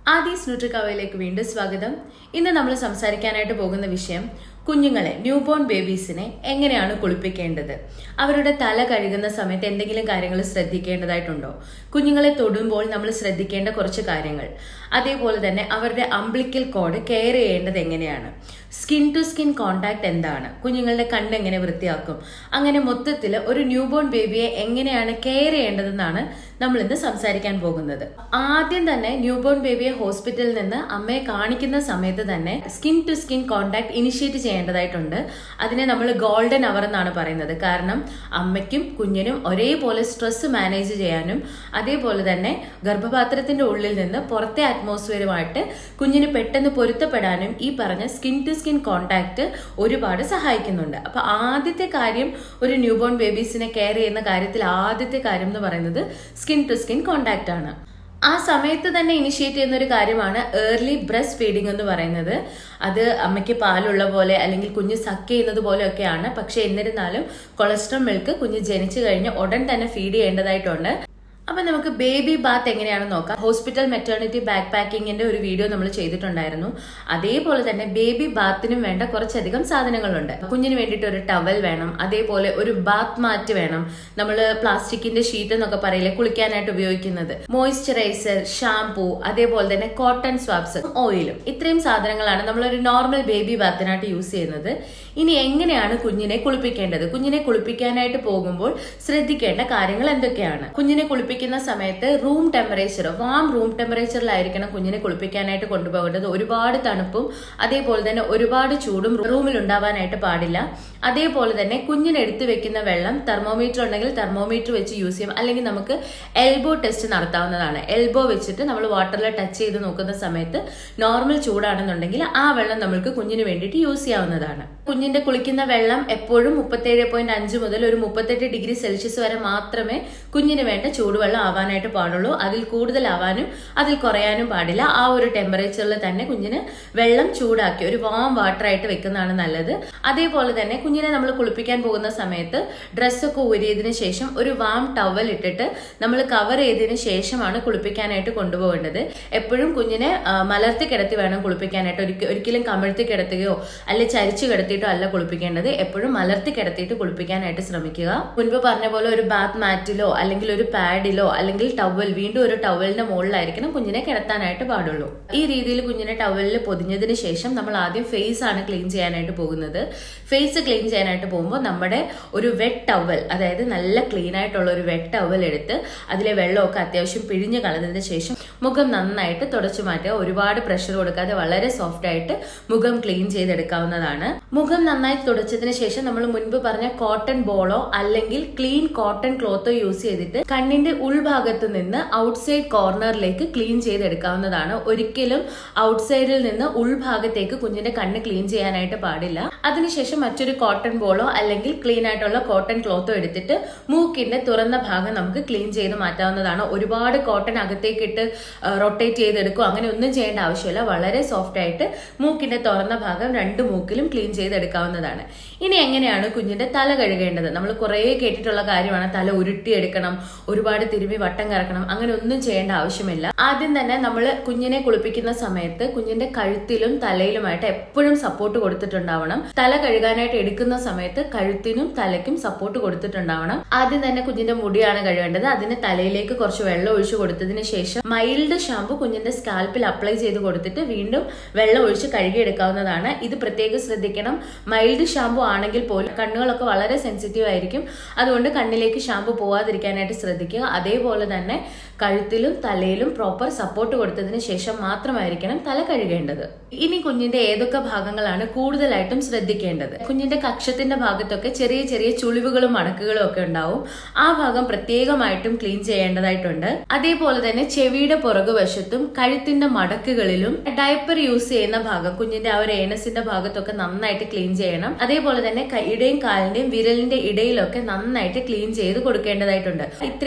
ആദീസ് ന്യൂട്രിക്കവയിലേക്ക് വീണ്ടും സ്വാഗതം ഇന്ന് നമ്മൾ സംസാരിക്കാനായിട്ട് പോകുന്ന വിഷയം കുഞ്ഞുങ്ങളെ ന്യൂബോൺ ബേബീസിനെ എങ്ങനെയാണ് കുളിപ്പിക്കേണ്ടത് അവരുടെ തല കഴുകുന്ന സമയത്ത് എന്തെങ്കിലും കാര്യങ്ങൾ ശ്രദ്ധിക്കേണ്ടതായിട്ടുണ്ടോ കുഞ്ഞുങ്ങളെ തൊടുമ്പോൾ നമ്മൾ ശ്രദ്ധിക്കേണ്ട കുറച്ച് കാര്യങ്ങൾ അതേപോലെ തന്നെ അവരുടെ അംബ്ലിക്കൽ കോഡ് കെയർ ചെയ്യേണ്ടത് എങ്ങനെയാണ് സ്കിൻ ടു സ്കിൻ കോണ്ടാക്ട് എന്താണ് കുഞ്ഞുങ്ങളുടെ കണ്ണ് എങ്ങനെ വൃത്തിയാക്കും അങ്ങനെ മൊത്തത്തിൽ ഒരു ന്യൂബോൺ ബേബിയെ എങ്ങനെയാണ് കെയർ ചെയ്യേണ്ടതെന്നാണ് നമ്മൾ ഇന്ന് സംസാരിക്കാൻ പോകുന്നത് ആദ്യം തന്നെ ന്യൂബോൺ ബേബിയെ ഹോസ്പിറ്റലിൽ നിന്ന് അമ്മയെ കാണിക്കുന്ന സമയത്ത് തന്നെ skin to skin contact initiate ചെയ്യേണ്ടതായിട്ടുണ്ട് അതിനെ നമ്മൾ ഗോൾഡൻ അവർ എന്നാണ് പറയുന്നത് കാരണം അമ്മയ്ക്കും കുഞ്ഞിനും ഒരേപോലെ സ്ട്രെസ് മാനേജ് ചെയ്യാനും അതേപോലെ തന്നെ ഗർഭപാത്രത്തിന്റെ ഉള്ളിൽ നിന്ന് പുറത്തെ അറ്റ്മോസ്ഫിയറുമായിട്ട് കുഞ്ഞിന് പെട്ടെന്ന് പൊരുത്തപ്പെടാനും ഈ പറഞ്ഞ സ്കിൻ ടു സ്കിൻ കോണ്ടാക്ട് ഒരുപാട് സഹായിക്കുന്നുണ്ട് അപ്പൊ ആദ്യത്തെ കാര്യം ഒരു ന്യൂബോൺ ബേബീസിനെ കെയർ ചെയ്യുന്ന കാര്യത്തിൽ ആദ്യത്തെ കാര്യം എന്ന് പറയുന്നത് സ്കിൻ ടു സ്കിൻ കോണ്ടാക്ട് ആണ് ആ സമയത്ത് തന്നെ ഇനിഷ്യേറ്റ് ചെയ്യുന്ന ഒരു കാര്യമാണ് ഏർലി ബ്രസ്റ്റ് ഫീഡിംഗ് എന്ന് പറയുന്നത് അത് അമ്മയ്ക്ക് പാലുള്ള പോലെ അല്ലെങ്കിൽ കുഞ്ഞ് സക്ക് ചെയ്യുന്നത് പോലെയൊക്കെയാണ് പക്ഷെ എന്നിരുന്നാലും കൊളസ്ട്രോൾ മിൽക്ക് കുഞ്ഞ് ജനിച്ചു കഴിഞ്ഞ് ഉടൻ തന്നെ ഫീഡ് ചെയ്യേണ്ടതായിട്ടുണ്ട് അപ്പൊ നമുക്ക് ബേബി ബാത്ത് എങ്ങനെയാണെന്ന് നോക്കാം ഹോസ്പിറ്റൽ മെറ്റേണിറ്റി ബാക്ക് പാക്കിങ്ങിന്റെ ഒരു വീഡിയോ നമ്മൾ ചെയ്തിട്ടുണ്ടായിരുന്നു അതേപോലെ തന്നെ ബേബി ബാത്തിനും വേണ്ട കുറച്ചധികം സാധനങ്ങളുണ്ട് കുഞ്ഞിന് വേണ്ടിയിട്ട് ഒരു ടവൽ വേണം അതേപോലെ ഒരു ബാത്ത് മാറ്റ് വേണം നമ്മൾ പ്ലാസ്റ്റിക്കിന്റെ ഷീറ്റ് എന്നൊക്കെ പറയില്ലേ കുളിക്കാനായിട്ട് ഉപയോഗിക്കുന്നത് മോയ്സ്ചറൈസർ ഷാംപൂ അതേപോലെ തന്നെ കോട്ടൺ സ്വാബ്സ് ഓയിലും ഇത്രയും സാധനങ്ങളാണ് നമ്മൾ ഒരു നോർമൽ ബേബി ബാത്തിനായിട്ട് യൂസ് ചെയ്യുന്നത് ഇനി എങ്ങനെയാണ് കുഞ്ഞിനെ കുളിപ്പിക്കേണ്ടത് കുഞ്ഞിനെ കുളിപ്പിക്കാനായിട്ട് പോകുമ്പോൾ ശ്രദ്ധിക്കേണ്ട കാര്യങ്ങൾ എന്തൊക്കെയാണ് കുഞ്ഞിനെ കുളിപ്പിക്കുന്ന സമയത്ത് റൂം ടെമ്പറേച്ചർ വാം റൂം ടെമ്പറേച്ചറിലായിരിക്കണം കുഞ്ഞിനെ കുളിപ്പിക്കാനായിട്ട് കൊണ്ടുപോകേണ്ടത് ഒരുപാട് തണുപ്പും അതേപോലെ തന്നെ ഒരുപാട് ചൂടും റൂമിൽ ഉണ്ടാവാനായിട്ട് പാടില്ല അതേപോലെ തന്നെ കുഞ്ഞിന് എടുത്തു വെക്കുന്ന വെള്ളം തെർമോമീറ്റർ ഉണ്ടെങ്കിൽ തെർമോമീറ്റർ വെച്ച് യൂസ് ചെയ്യും അല്ലെങ്കിൽ നമുക്ക് എൽബോ ടെസ്റ്റ് നടത്താവുന്നതാണ് എൽബോ വെച്ചിട്ട് നമ്മൾ വാട്ടറിൽ ടച്ച് ചെയ്ത് നോക്കുന്ന സമയത്ത് നോർമൽ ചൂടാണെന്നുണ്ടെങ്കിൽ ആ വെള്ളം നമ്മൾക്ക് കുഞ്ഞിന് വേണ്ടിയിട്ട് യൂസ് ചെയ്യാവുന്നതാണ് കുഞ്ഞിന്റെ കുളിക്കുന്ന വെള്ളം എപ്പോഴും മുപ്പത്തേഴ് പോയിന്റ് അഞ്ച് മുതൽ ഒരു മുപ്പത്തെട്ട് ഡിഗ്രി സെൽഷ്യസ് വരെ മാത്രമേ കുഞ്ഞിന് വേണ്ട ചൂടുവെള്ളം ആവാനായിട്ട് പാടുള്ളൂ അതിൽ കൂടുതലാവാനും അതിൽ കുറയാനും പാടില്ല ആ ഒരു ടെമ്പറേച്ചറിൽ തന്നെ കുഞ്ഞിന് വെള്ളം ചൂടാക്കി ഒരു വാം വാട്ടർ ആയിട്ട് വെക്കുന്നതാണ് നല്ലത് അതേപോലെ തന്നെ കുഞ്ഞിനെ നമ്മൾ കുളിപ്പിക്കാൻ പോകുന്ന സമയത്ത് ഡ്രസ്സൊക്കെ ഊരിയതിന് ശേഷം ഒരു വാം ടവൽ ഇട്ടിട്ട് നമ്മൾ കവർ ചെയ്തതിന് ശേഷമാണ് കുളിപ്പിക്കാനായിട്ട് കൊണ്ടുപോകേണ്ടത് എപ്പോഴും കുഞ്ഞിനെ മലർത്തി കിടത്തി വേണം കുളിപ്പിക്കാനായിട്ട് ഒരിക്കലും കമിഴ്ത്തി കിടത്തുകയോ അല്ലെ ചരിച്ചു കിടത്തിയിട്ടോ അല്ല കുളിപ്പിക്കേണ്ടത് എപ്പോഴും മലർത്തി കിടത്തിയിട്ട് കുളിപ്പിക്കാനായിട്ട് ശ്രമിക്കുക മുൻപ് പറഞ്ഞ പോലെ ഒരു ബാത്ത് മാറ്റിലോ അല്ലെങ്കിൽ ഒരു പാഡിലോ അല്ലെങ്കിൽ ടവൽ വീണ്ടും ഒരു ടവലിന്റെ മുകളിലായിരിക്കണം കുഞ്ഞിനെ കിടത്താനായിട്ട് പാടുള്ളൂ ഈ രീതിയിൽ കുഞ്ഞിനെ ടവലിൽ പൊതിഞ്ഞതിന് ശേഷം നമ്മൾ ആദ്യം ഫേസ് ആണ് ക്ലീൻ ചെയ്യാനായിട്ട് പോകുന്നത് ഫേസ് ക്ലീൻ ചെയ്യാനായിട്ട് പോകുമ്പോൾ നമ്മുടെ ഒരു വെറ്റ് ടവൽ അതായത് നല്ല ക്ലീൻ ആയിട്ടുള്ള ഒരു വെറ്റ് ടവൽ എടുത്ത് അതിലെ വെള്ളമൊക്കെ അത്യാവശ്യം പിഴിഞ്ഞ് കളഞ്ഞതിന് ശേഷം മുഖം നന്നായിട്ട് തുടച്ചു മാറ്റുക ഒരുപാട് പ്രഷർ കൊടുക്കാതെ വളരെ സോഫ്റ്റ് ആയിട്ട് മുഖം ക്ലീൻ ചെയ്തെടുക്കാവുന്നതാണ് മുഖം നന്നായി തുടച്ചതിന് ശേഷം നമ്മൾ മുൻപ് പറഞ്ഞ കോട്ടൺ ബോളോ അല്ലെങ്കിൽ ക്ലീൻ കോട്ടൺ ക്ലോത്തോ യൂസ് ചെയ്തിട്ട് കണ്ണിന്റെ ഉൾഭാഗത്ത് നിന്ന് ഔട്ട്സൈഡ് കോർണറിലേക്ക് ക്ലീൻ ചെയ്തെടുക്കാവുന്നതാണ് ഒരിക്കലും ഔട്ട്സൈഡിൽ നിന്ന് ഉൾഭാഗത്തേക്ക് കുഞ്ഞിന്റെ കണ്ണ് ക്ലീൻ ചെയ്യാനായിട്ട് പാടില്ല അതിനുശേഷം മറ്റൊരു കോട്ടൺ ബോളോ അല്ലെങ്കിൽ ക്ലീൻ ആയിട്ടുള്ള കോട്ടൺ ക്ലോത്തോ എടുത്തിട്ട് മൂക്കിന്റെ തുറന്ന ഭാഗം നമുക്ക് ക്ലീൻ ചെയ്ത് മാറ്റാവുന്നതാണ് ഒരുപാട് കോട്ടൺ അകത്തേക്ക് ഇട്ട് റൊട്ടേറ്റ് ചെയ്തെടുക്കും അങ്ങനെ ഒന്നും ചെയ്യേണ്ട ആവശ്യമില്ല വളരെ സോഫ്റ്റ് ആയിട്ട് മൂക്കിന്റെ തുറന്ന ഭാഗം രണ്ട് മൂക്കിലും ക്ലീൻ ചെയ്തെടുക്കാവുന്നതാണ് ഇനി എങ്ങനെയാണ് കുഞ്ഞിന്റെ തല കഴുകേണ്ടത് നമ്മൾ കുറേ കേട്ടിട്ടുള്ള കാര്യമാണ് തല ഉരുട്ടിയെടുക്കണം ഒരുപാട് തിരുമ്പി വട്ടം കറക്കണം അങ്ങനെ ഒന്നും ചെയ്യേണ്ട ആവശ്യമില്ല ആദ്യം തന്നെ നമ്മൾ കുഞ്ഞിനെ കുളിപ്പിക്കുന്ന സമയത്ത് കുഞ്ഞിന്റെ കഴുത്തിലും തലയിലുമായിട്ട് എപ്പോഴും സപ്പോർട്ട് കൊടുത്തിട്ടുണ്ടാവണം തല കഴുകാനായിട്ട് എടുക്കുന്ന സമയത്ത് കഴുത്തിനും തലയ്ക്കും സപ്പോർട്ട് കൊടുത്തിട്ടുണ്ടാവണം ആദ്യം തന്നെ കുഞ്ഞിന്റെ മുടിയാണ് കഴുകേണ്ടത് അതിന് തലയിലേക്ക് കുറച്ച് വെള്ളം ഒഴിച്ചു കൊടുത്തതിന് ശേഷം മൈൽഡ് ഷാമ്പു കുഞ്ഞിന്റെ സ്കാൽപ്പിൽ അപ്ലൈ ചെയ്ത് കൊടുത്തിട്ട് വീണ്ടും വെള്ളം ഒഴിച്ച് കഴുകിയെടുക്കാവുന്നതാണ് ഇത് പ്രത്യേകം ശ്രദ്ധിക്കണം മൈൽഡ് ഷാമ്പു ആണെങ്കിൽ പോലും കണ്ണുകളൊക്കെ വളരെ സെൻസിറ്റീവ് ആയിരിക്കും അതുകൊണ്ട് കണ്ണിലേക്ക് ഷാമ്പു പോവാതിരിക്കാനായിട്ട് ശ്രദ്ധിക്കുക അതേപോലെ തന്നെ കഴുത്തിലും തലയിലും പ്രോപ്പർ സപ്പോർട്ട് കൊടുത്തതിന് ശേഷം മാത്രമായിരിക്കണം തല കഴുകേണ്ടത് ഇനി കുഞ്ഞിന്റെ ഏതൊക്കെ ഭാഗങ്ങളാണ് കൂടുതലായിട്ടും ശ്രദ്ധിക്കേണ്ടത് കുഞ്ഞിന്റെ കക്ഷത്തിന്റെ ഭാഗത്തൊക്കെ ചെറിയ ചെറിയ ചുളിവുകളും മടക്കുകളും ഒക്കെ ഉണ്ടാവും ആ ഭാഗം പ്രത്യേകമായിട്ടും ക്ലീൻ ചെയ്യേണ്ടതായിട്ടുണ്ട് അതേപോലെ തന്നെ ചെവിയുടെ പുറകുവശത്തും കഴുത്തിന്റെ മടക്കുകളിലും ഡയപ്പർ യൂസ് ചെയ്യുന്ന ഭാഗം കുഞ്ഞിന്റെ ആ ഒരു ഏനസിന്റെ ഭാഗത്തൊക്കെ നന്നായിട്ട് ക്ലീൻ ചെയ്യണം അതേപോലെ തന്നെ കൈയുടെയും കാലിന്റെയും വിരലിന്റെ ഇടയിലൊക്കെ നന്നായിട്ട് ക്ലീൻ ചെയ്ത് കൊടുക്കേണ്ടതായിട്ടുണ്ട് ഇത്രയും ഭാഗത്ത്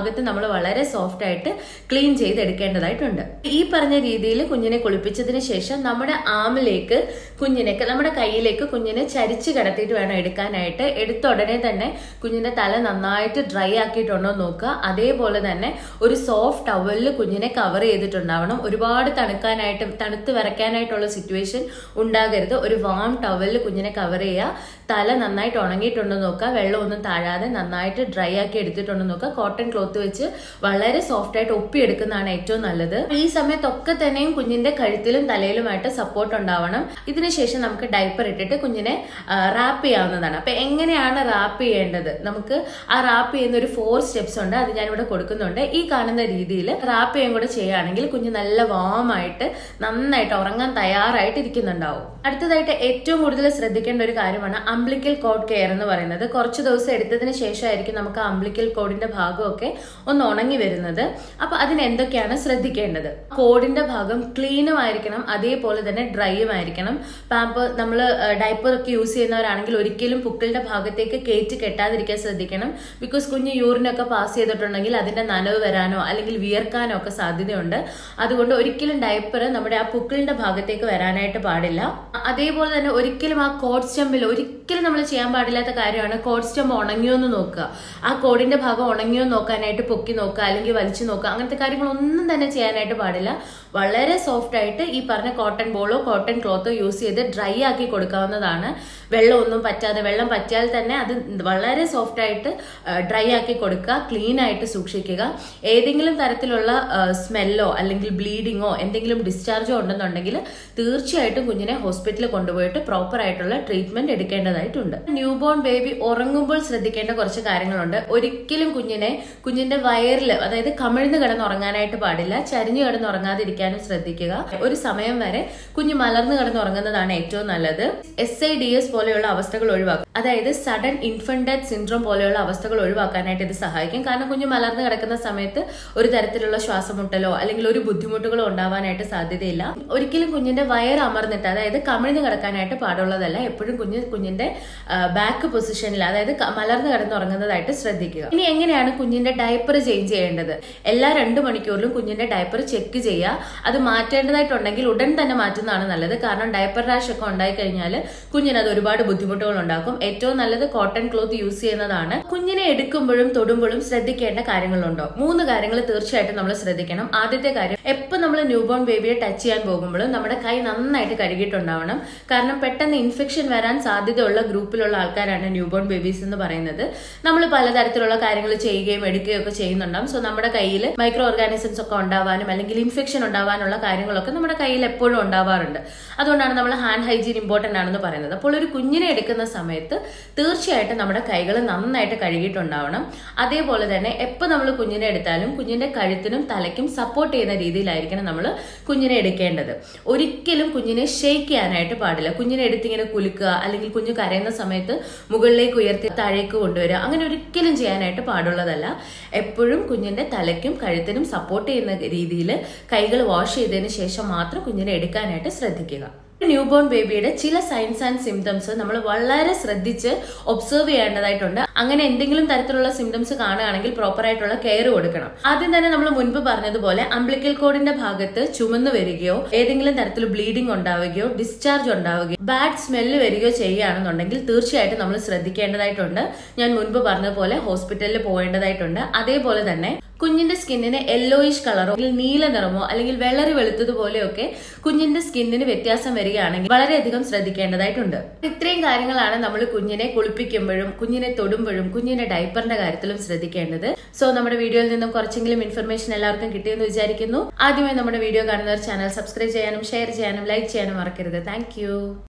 ഭാഗത്ത് നമ്മൾ വളരെ സോഫ്റ്റ് ആയിട്ട് ക്ലീൻ ചെയ്തെടുക്കേണ്ടതായിട്ടുണ്ട് ഈ പറഞ്ഞ രീതിയിൽ കുഞ്ഞിനെ കുളിപ്പിച്ചതിന് ശേഷം നമ്മുടെ ആമിലേക്ക് കുഞ്ഞിനെ നമ്മുടെ കയ്യിലേക്ക് കുഞ്ഞിനെ ചരിച്ച് കിടത്തിയിട്ട് വേണം എടുക്കാനായിട്ട് എടുത്ത ഉടനെ തന്നെ കുഞ്ഞിന്റെ തല നന്നായിട്ട് ഡ്രൈ ആക്കിയിട്ടുണ്ടോ നോക്കുക അതേപോലെ തന്നെ ഒരു സോഫ്റ്റ് ടവലിൽ കുഞ്ഞിനെ കവർ ചെയ്തിട്ടുണ്ടാവണം ഒരുപാട് തണുക്കാനായിട്ട് തണുത്ത് വിറയ്ക്കാനായിട്ടുള്ള സിറ്റുവേഷൻ ഉണ്ടാകരുത് ഒരു വാം ടവലിൽ കുഞ്ഞിനെ കവർ ചെയ്യുക തല നന്നായിട്ട് ഉണങ്ങിയിട്ടുണ്ടോ നോക്കുക വെള്ളമൊന്നും താഴാതെ നന്നായിട്ട് ഡ്രൈ ആക്കി എടുത്തിട്ടുണ്ടോ നോക്കുക കോട്ടൺ ക്ലോത്ത് വെച്ച് വളരെ സോഫ്റ്റ് ആയിട്ട് ഒപ്പിയെടുക്കുന്നതാണ് ഏറ്റവും നല്ലത് ഈ സമയത്തൊക്കെ തന്നെയും കുഞ്ഞിന്റെ കഴുത്തിലും തലയിലുമായിട്ട് സപ്പോർട്ട് ഉണ്ടാവണം ഇതിനുശേഷം നമുക്ക് ഡൈപ്പർ ഇട്ടിട്ട് കുഞ്ഞിനെ റാപ്പ് ചെയ്യാവുന്നതാണ് അപ്പൊ എങ്ങനെയാണ് റാപ്പ് ചെയ്യേണ്ടത് നമുക്ക് ആ റാപ്പ് ചെയ്യുന്ന ഒരു ഫോർ സ്റ്റെപ്സ് ഉണ്ട് അത് ഞാനിവിടെ കൊടുക്കുന്നുണ്ട് ഈ കാണുന്ന രീതിയിൽ റാപ്പ് ചെയ്യും കൂടെ ചെയ്യുകയാണെങ്കിൽ കുഞ്ഞ് നല്ല വാമായിട്ട് നന്നായിട്ട് ഉറങ്ങാൻ തയ്യാറായിട്ട് ഇരിക്കുന്നുണ്ടാവും അടുത്തതായിട്ട് ഏറ്റവും കൂടുതൽ ശ്രദ്ധിക്കേണ്ട ഒരു കാര്യമാണ് അംബ്ലിക്കൽ കോഡ് കെയർ എന്ന് പറയുന്നത് കുറച്ച് ദിവസം എടുത്തതിന് ശേഷമായിരിക്കും നമുക്ക് അംബ്ലിക്കൽ കോഡിന്റെ ഭാഗമൊക്കെ ഒന്ന് ഉണങ്ങി വരുന്നത് അപ്പൊ അതിന് എന്തൊക്കെയാണ് ശ്രദ്ധിക്കേണ്ടത് കോഡിന്റെ ഭാഗം ക്ലീനും ആയിരിക്കണം അതേപോലെ തന്നെ ഡ്രൈയും ആയിരിക്കണം പാമ്പ് നമ്മൾ ഡൈപ്പർ ഒക്കെ യൂസ് ചെയ്യുന്നവരാണെങ്കിൽ ഒരിക്കലും പുക്കളുടെ ഭാഗത്തേക്ക് കയറ്റി കെട്ടാതിരിക്കാൻ ശ്രദ്ധിക്കണം ബിക്കോസ് കുഞ്ഞ് യൂറിനൊക്കെ പാസ് ചെയ്തിട്ടുണ്ടെങ്കിൽ അതിന്റെ നനവ് വരാനോ അല്ലെങ്കിൽ വിയർക്കാനോ ഒക്കെ സാധ്യതയുണ്ട് അതുകൊണ്ട് ഒരിക്കലും ഡൈപ്പർ നമ്മുടെ ആ പുക്കളിന്റെ ഭാഗത്തേക്ക് വരാനായിട്ട് പാടില്ല അതേപോലെ തന്നെ ഒരിക്കലും ആ കോഡ് സ്റ്റെമ്പിൽ ഒരിക്കലും നമ്മൾ ചെയ്യാൻ പാടില്ലാത്ത കാര്യമാണ് കോഡ് സ്റ്റെമ്പ് ഉണങ്ങിയോ എന്ന് നോക്കുക ആ കോഡിന്റെ ഭാഗം ഉണങ്ങിയോ നോക്കാനായിട്ട് പൊക്കി നോക്കുക അല്ലെങ്കിൽ വലിച്ചു നോക്കുക അങ്ങനത്തെ കാര്യങ്ങളൊന്നും തന്നെ ചെയ്യാനായിട്ട് പാടില്ല വളരെ സോഫ്റ്റ് ആയിട്ട് ഈ പറഞ്ഞ കോട്ടൺ ബോളോ കോട്ടൺ ക്ലോത്തോ യൂസ് ചെയ്ത് ഡ്രൈ ആക്കി കൊടുക്കാവുന്നതാണ് വെള്ളമൊന്നും പറ്റാതെ വെള്ളം പറ്റിയാൽ തന്നെ അത് വളരെ സോഫ്റ്റ് ആയിട്ട് ഡ്രൈ ആക്കി കൊടുക്കുക ക്ലീൻ ആയിട്ട് സൂക്ഷിക്കുക ഏതെങ്കിലും തരത്തിലുള്ള സ്മെല്ലോ അല്ലെങ്കിൽ ബ്ലീഡിങ്ങോ എന്തെങ്കിലും ഡിസ്ചാർജോ ഉണ്ടെന്നുണ്ടെങ്കിൽ തീർച്ചയായിട്ടും കുഞ്ഞിനെ ഹോസ്പിറ്റലിൽ കൊണ്ടുപോയിട്ട് പ്രോപ്പർ ആയിട്ടുള്ള ട്രീറ്റ്മെന്റ് എടുക്കേണ്ടതായിട്ടുണ്ട് ന്യൂ ബോൺ ബേബി ഉറങ്ങുമ്പോൾ ശ്രദ്ധിക്കേണ്ട കുറച്ച് കാര്യങ്ങളുണ്ട് ഒരിക്കലും കുഞ്ഞിനെ കുഞ്ഞിന്റെ വയറിൽ അതായത് കമിഴ്ന്ന് കിടന്ന് ഉറങ്ങാനായിട്ട് പാടില്ല ചരിഞ്ഞു കിടന്ന് ഉറങ്ങാതിരിക്കാനും ശ്രദ്ധിക്കുക ഒരു സമയം വരെ കുഞ്ഞ് മലർന്നു കിടന്ന് ഉറങ്ങുന്നതാണ് ഏറ്റവും നല്ലത് എസ് ഐ ഡി എസ് പോലെയുള്ള അവസ്ഥകൾ ഒഴിവാക്കും അതായത് സഡൻ ഇൻഫന്റ് ഡെത്ത് സിൻഡ്രോം പോലെയുള്ള അവസ്ഥകൾ ഒഴിവാക്കാനായിട്ട് ഇത് സഹായിക്കും കാരണം കുഞ്ഞ് മലർന്നു കിടക്കുന്ന സമയത്ത് ഒരു തരത്തിലുള്ള ശ്വാസമുട്ടലോ അല്ലെങ്കിൽ ഒരു ബുദ്ധിമുട്ടുകളോ ഉണ്ടാവാനായിട്ട് സാധ്യതയില്ല ഒരിക്കലും കുഞ്ഞിന്റെ വയർ അമർന്നിട്ട് അതായത് കമിഴ്ന്ന് കിടക്കാനായിട്ട് പാടുള്ളതല്ല എപ്പോഴും കുഞ്ഞ് കുഞ്ഞിന്റെ ബാക്ക് പൊസിഷനിൽ അതായത് മലർന്നു കിടന്നുറങ്ങുന്നതായിട്ട് ശ്രദ്ധിക്കുക ഇനി എങ്ങനെയാണ് കുഞ്ഞിന്റെ ഡയപ്പർ ചേഞ്ച് ചെയ്യേണ്ടത് എല്ലാ രണ്ട് മണിക്കൂറിലും കുഞ്ഞിന്റെ ഡയപ്പർ ചെക്ക് ചെയ്യുക അത് മാറ്റേണ്ടതായിട്ടുണ്ടെങ്കിൽ ഉടൻ തന്നെ മാറ്റുന്നതാണ് നല്ലത് കാരണം ഡയപ്പർ റാഷ് ഒക്കെ ഉണ്ടായി കഴിഞ്ഞാൽ കുഞ്ഞിന് അത് ഒരുപാട് ബുദ്ധിമുട്ടുകൾ ഉണ്ടാക്കും ഏറ്റവും നല്ലത് കോട്ടൺ ക്ലോത്ത് യൂസ് ചെയ്യുന്നതാണ് കുഞ്ഞിനെ എടുക്കുമ്പോഴും തൊടുമ്പോഴും ശ്രദ്ധിക്കേണ്ട കാര്യങ്ങളുണ്ടോ മൂന്ന് കാര്യങ്ങൾ തീർച്ചയായിട്ടും നമ്മൾ ശ്രദ്ധിക്കണം ആദ്യത്തെ കാര്യം എപ്പോൾ നമ്മൾ ന്യൂബോൺ ബേബിയെ ടച്ച് ചെയ്യാൻ പോകുമ്പോഴും നമ്മുടെ കൈ നന്നായിട്ട് കഴുകിയിട്ടുണ്ടാവണം കാരണം പെട്ടെന്ന് ഇൻഫെക്ഷൻ വരാൻ സാധ്യതയുള്ള ഗ്രൂപ്പിലുള്ള ആൾക്കാരാണ് ന്യൂബോൺ ബേബീസ് എന്ന് പറയുന്നത് നമ്മൾ പലതരത്തിലുള്ള കാര്യങ്ങൾ ചെയ്യുകയും എടുക്കുകയും ഒക്കെ ചെയ്യുന്നുണ്ടാവും സോ നമ്മുടെ കയ്യിൽ മൈക്രോ ഓർഗാനിസംസ് ഒക്കെ ഉണ്ടാവാനും അല്ലെങ്കിൽ ഇൻഫെക്ഷൻ ഉണ്ടാവാനുള്ള കാര്യങ്ങളൊക്കെ നമ്മുടെ കയ്യിൽ എപ്പോഴും ഉണ്ടാവാറുണ്ട് അതുകൊണ്ടാണ് നമ്മൾ ഹാൻഡ് ഹൈജീൻ ഇമ്പോർട്ടന്റ് ആണെന്ന് പറയുന്നത് അപ്പോൾ ഒരു കുഞ്ഞിനെ എടുക്കുന്ന സമയത്ത് തീർച്ചയായിട്ടും നമ്മുടെ കൈകൾ നന്നായിട്ട് കഴുകിയിട്ടുണ്ടാവണം അതേപോലെ തന്നെ എപ്പോൾ നമ്മൾ കുഞ്ഞിനെ എടുത്താലും കുഞ്ഞിന്റെ കഴുത്തിനും തലയ്ക്കും സപ്പോർട്ട് ചെയ്യുന്ന രീതിയിലായിരിക്കണം നമ്മൾ കുഞ്ഞിനെ എടുക്കേണ്ടത് ഒരിക്കലും കുഞ്ഞിനെ ഷെയ്ക്ക് ചെയ്യാനായിട്ട് പാടില്ല കുഞ്ഞിനെ എടുത്തിങ്ങനെ കുലുക്കുക അല്ലെങ്കിൽ കുഞ്ഞ് കരയുന്ന സമയത്ത് മുകളിലേക്ക് ഉയർത്തി താഴേക്ക് കൊണ്ടുവരിക അങ്ങനെ ഒരിക്കലും ചെയ്യാനായിട്ട് പാടുള്ളതല്ല എപ്പോഴും കുഞ്ഞിന്റെ തലയ്ക്കും കഴുത്തിനും സപ്പോർട്ട് ചെയ്യുന്ന രീതിയിൽ കൈകൾ വാഷ് ചെയ്തതിന് ശേഷം മാത്രം കുഞ്ഞിനെ എടുക്കാനായിട്ട് ശ്രദ്ധിക്കുക ന്യൂബോൺ ബേബിയുടെ ചില സൈൻസ് ആൻഡ് സിംറ്റംസ് നമ്മൾ വളരെ ശ്രദ്ധിച്ച് ഒബ്സർവ് ചെയ്യേണ്ടതായിട്ടുണ്ട് അങ്ങനെ എന്തെങ്കിലും തരത്തിലുള്ള സിംറ്റംസ് കാണുകയാണെങ്കിൽ പ്രോപ്പർ ആയിട്ടുള്ള കെയർ കൊടുക്കണം ആദ്യം തന്നെ നമ്മൾ മുൻപ് പറഞ്ഞതുപോലെ അംബ്ലിക്കൽ കോഡിന്റെ ഭാഗത്ത് ചുമന്നു വരികയോ ഏതെങ്കിലും തരത്തിൽ ബ്ലീഡിംഗ് ഉണ്ടാവുകയോ ഡിസ്ചാർജ് ഉണ്ടാവുകയോ ബാഡ് സ്മെല്ല് വരികയോ ചെയ്യുകയാണെന്നുണ്ടെങ്കിൽ തീർച്ചയായിട്ടും നമ്മൾ ശ്രദ്ധിക്കേണ്ടതായിട്ടുണ്ട് ഞാൻ മുൻപ് പറഞ്ഞതുപോലെ ഹോസ്പിറ്റലിൽ പോകേണ്ടതായിട്ടുണ്ട് അതേപോലെ തന്നെ കുഞ്ഞിന്റെ സ്കിന്നിന് യെല്ലോയിഷ് കളറോ അല്ലെങ്കിൽ നീല നിറമോ അല്ലെങ്കിൽ വെള്ളറി വെളുത്തതുപോലെയൊക്കെ കുഞ്ഞിന്റെ സ്കിന്നിന് വ്യത്യാസം വരികയാണെങ്കിൽ വളരെയധികം ശ്രദ്ധിക്കേണ്ടതായിട്ടുണ്ട് ഇത്രയും കാര്യങ്ങളാണ് നമ്മൾ കുഞ്ഞിനെ കുളിപ്പിക്കുമ്പോഴും കുഞ്ഞിനെ തൊടുമ്പോഴും കുഞ്ഞിന്റെ ഡൈപ്പറിന്റെ കാര്യത്തിലും ശ്രദ്ധിക്കേണ്ടത് സോ നമ്മുടെ വീഡിയോയിൽ നിന്നും കുറച്ചെങ്കിലും ഇൻഫർമേഷൻ എല്ലാവർക്കും കിട്ടിയെന്ന് വിചാരിക്കുന്നു ആദ്യമായി നമ്മുടെ വീഡിയോ കാണുന്നവർ ചാനൽ സബ്സ്ക്രൈബ് ചെയ്യാനും ഷെയർ ചെയ്യാനും ലൈക്ക് ചെയ്യാനും മറക്കരുത് താങ്ക്